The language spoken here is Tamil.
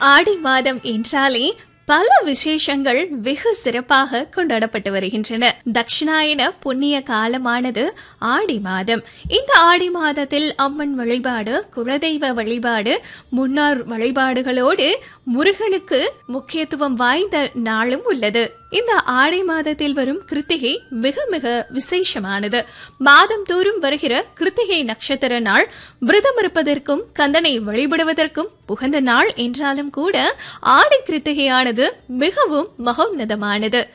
ஆடி மாதம் என்றாலே பல விசேஷங்கள் வெகு சிறப்பாக கொண்டாடப்பட்டு வருகின்றன தட்சிணாயன புண்ணிய காலமானது ஆடி மாதம் இந்த ஆடி மாதத்தில் அம்மன் வழிபாடு குலதெய்வ வழிபாடு முன்னார் வழிபாடுகளோடு முருகனுக்கு முக்கியத்துவம் வாய்ந்த நாளும் உள்ளது இந்த ஆடி மாதத்தில் வரும் கிருத்திகை மிக மிக விசேஷமானது மாதம் தோறும் வருகிற கிருத்திகை நட்சத்திர நாள் விரதம் இருப்பதற்கும் கந்தனை வழிபடுவதற்கும் புகந்த நாள் என்றாலும் கூட ஆடி கிருத்திகையானது மிகவும் மகோன்னதமானது